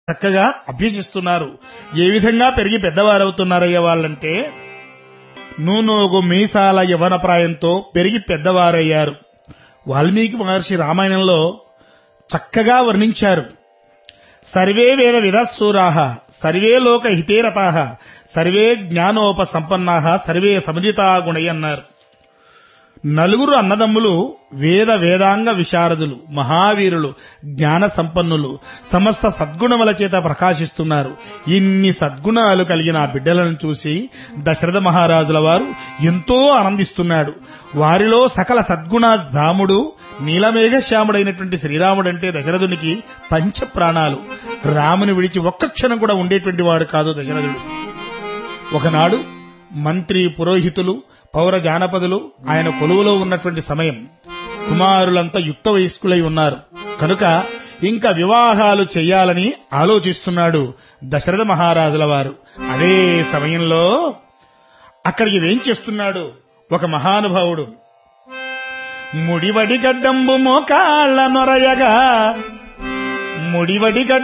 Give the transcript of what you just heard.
చక్కగా అభ్యసిస్తున్నారు ఏ విధంగా పెరిగి పెద్దవారవుతున్నారయ్య వాళ్ళంటే నూనోగు మీసాల యవన ప్రాయంతో పెరిగి పెద్దవారయ్యారు వాల్మీకి మహర్షి రామాయణంలో చక్కగా వర్ణించారు సర్వే వేద విదస్సూరాహ సర్వే లోక హితేరతాహ సర్వే జ్ఞానోప సంపన్నాహ సర్వే సమజితా గుణయ్య అన్నారు నలుగురు అన్నదమ్ములు వేద వేదాంగ విశారదులు మహావీరులు జ్ఞాన సంపన్నులు సమస్త సద్గుణముల చేత ప్రకాశిస్తున్నారు ఇన్ని సద్గుణాలు కలిగిన ఆ బిడ్డలను చూసి దశరథ మహారాజుల వారు ఎంతో ఆనందిస్తున్నాడు వారిలో సకల సద్గుణ ధాముడు నీలమేఘ శ్యాముడైనటువంటి శ్రీరాముడంటే దశరథునికి పంచ ప్రాణాలు రాముని విడిచి ఒక్క క్షణం కూడా ఉండేటువంటి వాడు కాదు దశరథుడు ఒకనాడు మంత్రి పురోహితులు పౌర జానపదులు ఆయన కొలువులో ఉన్నటువంటి సమయం కుమారులంతా యుక్త వయస్కులై ఉన్నారు కనుక ఇంకా వివాహాలు చెయ్యాలని ఆలోచిస్తున్నాడు దశరథ మహారాజుల వారు అదే సమయంలో అక్కడికి ఏం చేస్తున్నాడు ఒక మహానుభావుడు ముడివడి గడ్డంబు మోకాళ్ళ నొరయగా ముడివడి గడ్డ